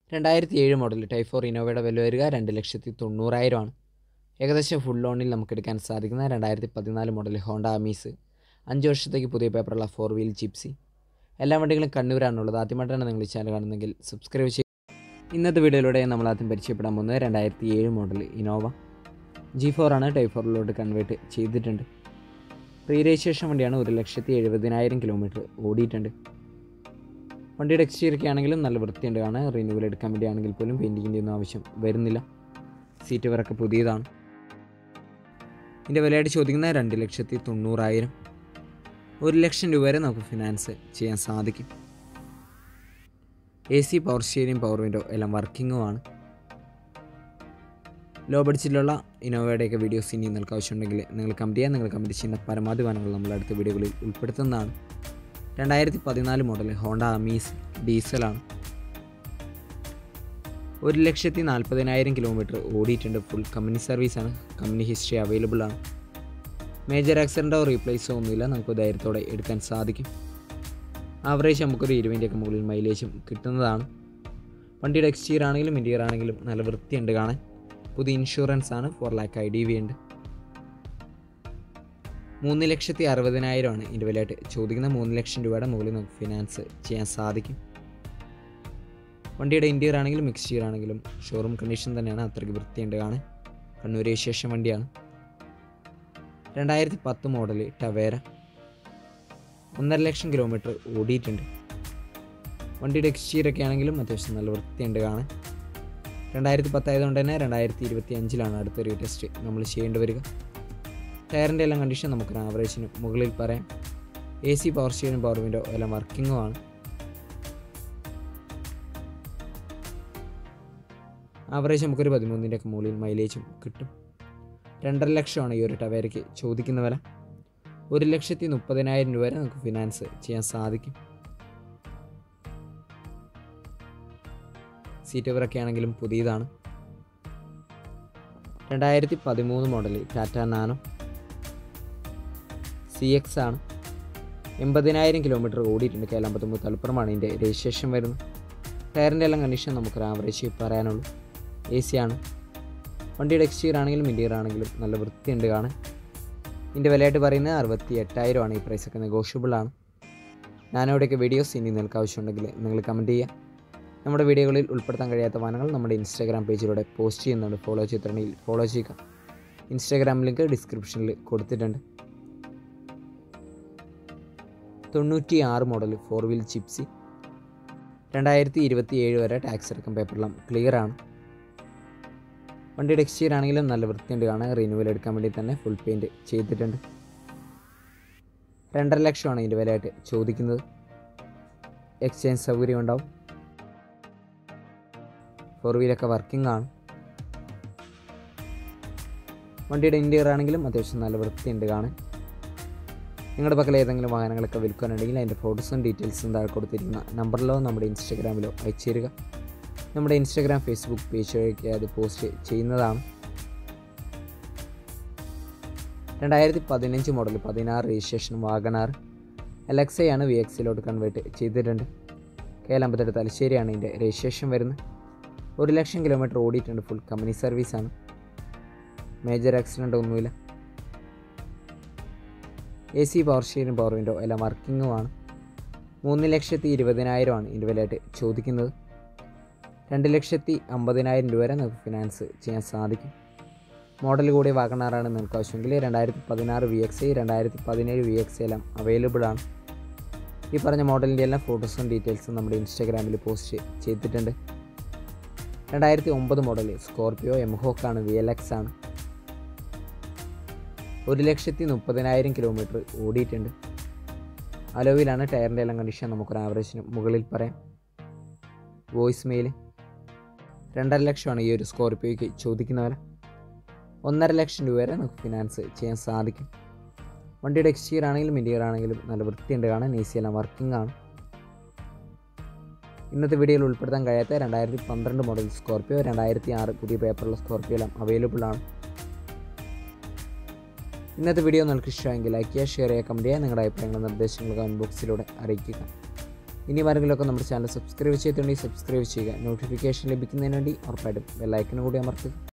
രണ്ടായിരത്തി ഏഴ് model type four ഇന്നോവയുടെ വില വരിക രണ്ട് ലക്ഷത്തി തൊണ്ണൂറായിരമാണ് ഏകദേശം ഫുൾ ലോണിൽ നമുക്ക് എടുക്കാൻ സാധിക്കുന്ന രണ്ടായിരത്തി പതിനാല് മോഡൽ ഹോണ്ട അമീസ് അഞ്ച് വർഷത്തേക്ക് പുതിയ പേപ്പറുള്ള ഫോർ വീൽ ജിപ്സി എല്ലാ വണ്ടികളും കണ്ണൂരാണുള്ളത് ആദ്യമായിട്ടാണ് നിങ്ങൾ ഈ ചാനൽ കാണുന്നതെങ്കിൽ സബ്സ്ക്രൈബ് ചെയ്യും ഇന്നത്തെ വീഡിയോയിലൂടെ നമ്മൾ ആദ്യം പരിചയപ്പെടാൻ പോകുന്നത് രണ്ടായിരത്തി ഏഴ് മോഡൽ ഇനോവ ജി ഫോർ ആണ് ടൈപ്പ് ഫോറിലോട്ട് കൺവേർട്ട് ചെയ്തിട്ടുണ്ട് പ്രീ രജിസ്ട്രേഷൻ വണ്ടിയാണ് ഒരു ലക്ഷത്തി എഴുപതിനായിരം കിലോമീറ്റർ ഓടിയിട്ടുണ്ട് വണ്ടിയുടെ എക്സ്റ്റീരിയൊക്കെ ആണെങ്കിലും നല്ല വൃത്തിയുണ്ട് കാണാൻ റിന്യൂവൽ എടുക്കാൻ വേണ്ടിയാണെങ്കിൽ പോലും പെയിൻറ്റിങ്ങിൻ്റെ ഒന്നും ആവശ്യം വരുന്നില്ല സീറ്റ് വരൊക്കെ പുതിയതാണ് ഇതിൻ്റെ വിലയായിട്ട് ചോദിക്കുന്നത് രണ്ട് ലക്ഷത്തി തൊണ്ണൂറായിരം ഒരു ലക്ഷം രൂപ വരെ നമുക്ക് ഫിനാൻസ് ചെയ്യാൻ സാധിക്കും A C power steering power window എല്ലാം വർക്കിങ്ങുമാണ് ലോ ബഡ്ജറ്റിലുള്ള ഇനോവയുടെയൊക്കെ വീഡിയോസ് ഇനി നിങ്ങൾക്ക് ആവശ്യമുണ്ടെങ്കിൽ നിങ്ങൾ കമൻറ്റ് ചെയ്യാൻ നിങ്ങൾ കമൻറ്റ് ചെയ്യുന്ന പരമാവധി വാഹനങ്ങൾ നമ്മൾ അടുത്ത വീഡിയോകളിൽ ഉൾപ്പെടുത്തുന്നതാണ് രണ്ടായിരത്തി പതിനാല് മോഡൽ ഹോണ്ട അമീസ് ഡീസലാണ് ഒരു ലക്ഷത്തി നാൽപ്പതിനായിരം കിലോമീറ്റർ ഓടിയിട്ടുണ്ട് ഫുൾ കമ്പനി സർവീസാണ് കമ്പനി ഹിസ്റ്ററി അവൈലബിൾ ആണ് മേജർ ആക്സിഡൻറ്റോ റീപ്ലേസോ ഒന്നുമില്ല നമുക്ക് ധൈര്യത്തോടെ എടുക്കാൻ സാധിക്കും ആവറേജ് നമുക്കൊരു ഇരുപതിൻ്റെയൊക്കെ മുകളിൽ മൈലേജും കിട്ടുന്നതാണ് വണ്ടിയുടെ എക്സ്റ്റീരിയർ ആണെങ്കിലും ഇൻറ്റീരിയർ ആണെങ്കിലും നല്ല വൃത്തിയുണ്ട് കാണാൻ പുതിയ ഇൻഷുറൻസ് ആണ് four lakh I D V ഉണ്ട് മൂന്ന് ലക്ഷത്തി അറുപതിനായിരമാണ് ഇതിൻ്റെ വിലയായിട്ട് ചോദിക്കുന്ന മൂന്ന് ലക്ഷം രൂപയുടെ മുകളിൽ നമുക്ക് ഫിനാൻസ് ചെയ്യാൻ സാധിക്കും വണ്ടിയുടെ ഇൻറ്റീരിയർ ആണെങ്കിലും എക്സ്റ്റീരിയർ ആണെങ്കിലും ഷോറൂം കണ്ടീഷൻ തന്നെയാണ് അത്രയ്ക്ക് വൃത്തിയുണ്ട് കാണാൻ കണ്ണൂർ രജിസ്ട്രേഷൻ വണ്ടിയാണ് രണ്ടായിരത്തി പത്ത് മോഡൽ ടവേര ഒന്നര ലക്ഷം കിലോമീറ്റർ ഓടിയിട്ടുണ്ട് വണ്ടിയുടെ എക്സ്റ്റീരിയർ ഒക്കെ ആണെങ്കിലും അത്യാവശ്യം നല്ല വൃത്തിയുണ്ട് കാണാൻ രണ്ടായിരത്തി പത്തായതുകൊണ്ട് തന്നെ രണ്ടായിരത്തി ഇരുപത്തി അഞ്ചിലാണ് അടുത്തൊരു ടെസ്റ്റ് നമ്മൾ ചെയ്യേണ്ടി വരിക ടയറിൻ്റെ എല്ലാം കണ്ടീഷൻ നമുക്കൊരു ആവറേജിന് മുകളിൽ പറയാം A C power steering power window എല്ലാം വർക്കിങ്ങുമാണ് ആവറേജ് നമുക്കൊരു പതിമൂന്നിൻ്റെ ഒക്കെ മുകളിൽ മൈലേജും കിട്ടും രണ്ടര ലക്ഷമാണ് ഈ ഒരു ടവേരയ്ക്ക് ചോദിക്കുന്ന വില ഒരു ലക്ഷത്തി മുപ്പതിനായിരം രൂപ വരെ നമുക്ക് ഫിനാൻസ് ചെയ്യാൻ സാധിക്കും സീറ്റ് കവറൊക്കെ ആണെങ്കിലും പുതിയതാണ് രണ്ടായിരത്തി പതിമൂന്ന് model Tata Nano C X ആണ് എൺപതിനായിരം കിലോമീറ്റർ ഓടിയിട്ടുണ്ട് കേരളം പത്തൊമ്പത് തലപ്പുറമാണ് ഇതിൻ്റെ രജിസ്ട്രേഷൻ വരുന്നത് ടയറിൻ്റെ എല്ലാം കണ്ടീഷൻ നമുക്കൊരു ആവറേജ് പറയാനുള്ളൂ എ സി ആണ് വണ്ടിയുടെ എക്സ്റ്റീരിയർ ആണെങ്കിലും ഇൻറ്റീരിയർ ആണെങ്കിലും നല്ല വൃത്തിയുണ്ട് കാണാൻ ഇതിൻ്റെ വിലയായിട്ട് പറയുന്നത് അറുപത്തി എട്ടായിരമാണ് ഈ പ്രൈസൊക്കെ നെഗോഷ്യബിൾ ആണ് ഞാനവിടെയൊക്കെ വീഡിയോസ് ഇനി നിങ്ങൾക്ക് ആവശ്യമുണ്ടെങ്കിൽ നിങ്ങൾ കമൻറ്റ് ചെയ്യുക നമ്മുടെ വീഡിയോകളിൽ ഉൾപ്പെടുത്താൻ കഴിയാത്ത വാഹനങ്ങൾ നമ്മുടെ ഇൻസ്റ്റാഗ്രാം പേജിലൂടെ പോസ്റ്റ് ചെയ്യുന്നുണ്ട് ഫോളോ ചെയ്തിട്ടുണ്ടെങ്കിൽ ഫോളോ ചെയ്യുക ഇൻസ്റ്റാഗ്രാം ലിങ്ക് ഡിസ്ക്രിപ്ഷനിൽ കൊടുത്തിട്ടുണ്ട് തൊണ്ണൂറ്റി ആറ് മോഡൽ ഫോർ വീൽ ചിപ്സി രണ്ടായിരത്തി ഇരുപത്തി ഏഴ് വരെ ടാക്സ് അടക്കം പേപ്പറെല്ലാം ക്ലിയർ ആണ് വണ്ടിയുടെ എക്സ്റ്റീരിയർ ആണെങ്കിലും നല്ല വൃത്തിയുണ്ട് കാണാൻ റിന്യൂവൽ എടുക്കാൻ വേണ്ടി തന്നെ ഫുൾ പെയിൻറ്റ് ചെയ്തിട്ടുണ്ട് രണ്ടര ലക്ഷമാണ് ഇതിൻ്റെ വിലയായിട്ട് ചോദിക്കുന്നത് എക്സ്ചേഞ്ച് സൗകര്യം ഉണ്ടാവും ഫോർ വീലൊക്കെ വർക്കിംഗ് ആണ് വണ്ടിയുടെ ഇൻറ്റീരിയർ ആണെങ്കിലും അത്യാവശ്യം നല്ല വൃത്തിയുണ്ട് കാണാൻ നിങ്ങളുടെ പക്കൽ ഏതെങ്കിലും വാഹനങ്ങളൊക്കെ വിൽക്കാനുണ്ടെങ്കിൽ അതിൻ്റെ ഫോട്ടോസും ഡീറ്റെയിൽസും താഴെ കൊടുത്തിരിക്കുന്ന നമ്പറിലോ നമ്മുടെ ഇൻസ്റ്റാഗ്രാമിലോ അയച്ചു തരിക നമ്മുടെ ഇൻസ്റ്റാഗ്രാം ഫേസ്ബുക്ക് പേജുകളൊക്കെ അത് പോസ്റ്റ് ചെയ്യുന്നതാണ് രണ്ടായിരത്തി പതിനഞ്ച് മോഡൽ പതിനാറ് രജിസ്ട്രേഷൻ വാഗണാർ അലക്സയാണ് വി എക്സിലോട്ട് കൺവേർട്ട് ചെയ്തിട്ടുണ്ട് കേരളമ്പത്തട്ട് തലശ്ശേരിയാണ് ഇതിൻ്റെ രജിസ്ട്രേഷൻ വരുന്നത് ഒരു ലക്ഷം കിലോമീറ്റർ ഓടിയിട്ടുണ്ട് ഫുൾ കമ്പനി സർവീസാണ് മേജർ ആക്സിഡൻ്റ് ഒന്നുമില്ല A C power steering power window എല്ലാം വർക്കിങ്ങുമാണ് മൂന്ന് ലക്ഷത്തി ഇരുപതിനായിരമാണ് ഇതിൻ്റെ വിലയായിട്ട് ചോദിക്കുന്നത് രണ്ട് ലക്ഷത്തി അമ്പതിനായിരം രൂപ വരെ നമുക്ക് ഫിനാൻസ് ചെയ്യാൻ സാധിക്കും മോഡൽ കൂടി വാഗണാറാണ് നിങ്ങൾക്ക് ആവശ്യമെങ്കിൽ രണ്ടായിരത്തി പതിനാറ് വി എക്സ് ഐ രണ്ടായിരത്തി പതിനേഴ് വി എക്സ് എല്ലാം അവൈലബിൾ ആണ് ഈ പറഞ്ഞ മോഡലിൻ്റെ എല്ലാം ഫോട്ടോസും ഡീറ്റെയിൽസും നമ്മുടെ ഇൻസ്റ്റാഗ്രാമിൽ പോസ്റ്റ് ചെയ്തിട്ടുണ്ട് രണ്ടായിരത്തി ഒമ്പത് മോഡൽ സ്കോർപിയോ എംഹോക്കാണ് വി എൽ എക്സ് ആണ് ഒരു ലക്ഷത്തി മുപ്പതിനായിരം കിലോമീറ്റർ ഓടിയിട്ടുണ്ട് അലോവിലാണ് ടയറിൻ്റെ എല്ലാം കണ്ടീഷൻ നമുക്കൊരു ആവറേജിന് മുകളിൽ പറയാം വോയിസ് മെയിൽ രണ്ടര ലക്ഷമാണ് ഈ ഒരു സ്കോർപിയോയ്ക്ക് ചോദിക്കുന്ന വില ഒന്നര ലക്ഷം രൂപ വരെ നമുക്ക് ഫിനാൻസ് ചെയ്യാൻ സാധിക്കും വണ്ടിയുടെ എക്സ്റ്റീരിയർ ആണെങ്കിലും ഇൻറ്റീരിയർ ആണെങ്കിലും നല്ല വൃത്തിയുണ്ട് കാണാൻ എ സി എല്ലാം വർക്കിംഗ് ആണ് ഇന്നത്തെ വീഡിയോയിൽ ഉൾപ്പെടുത്താൻ കഴിയാത്ത രണ്ടായിരത്തി പന്ത്രണ്ട് മോഡൽ സ്കോർപിയോ രണ്ടായിരത്തി ആറ് പുതിയ പേപ്പറുള്ള സ്കോർപിയോ എല്ലാം അവൈലബിൾ ആണ് ഇന്നത്തെ വീഡിയോ നിങ്ങൾക്ക് ഇഷ്ടമെങ്കിൽ ലൈക്ക് ചെയ്യുക ഷെയർ ചെയ്യുക കമൻറ്റ് ചെയ്യുക നിങ്ങളുടെ അഭിപ്രായങ്ങളും നിർദ്ദേശങ്ങളും കമൻറ്റ് ബോക്സിലൂടെ അറിയിക്കുക ഇനി ആരെങ്കിലുമൊക്കെ നമ്മുടെ ചാനൽ സബ്സ്ക്രൈബ് ചെയ്തിട്ടുണ്ടെങ്കിൽ സബ്സ്ക്രൈബ് ചെയ്യുക നോട്ടിഫിക്കേഷൻ ലഭിക്കുന്നതിന് വേണ്ടി ഉറപ്പായിട്ടും ബെല്ലൈക്കനും കൂടി അമർത്തുക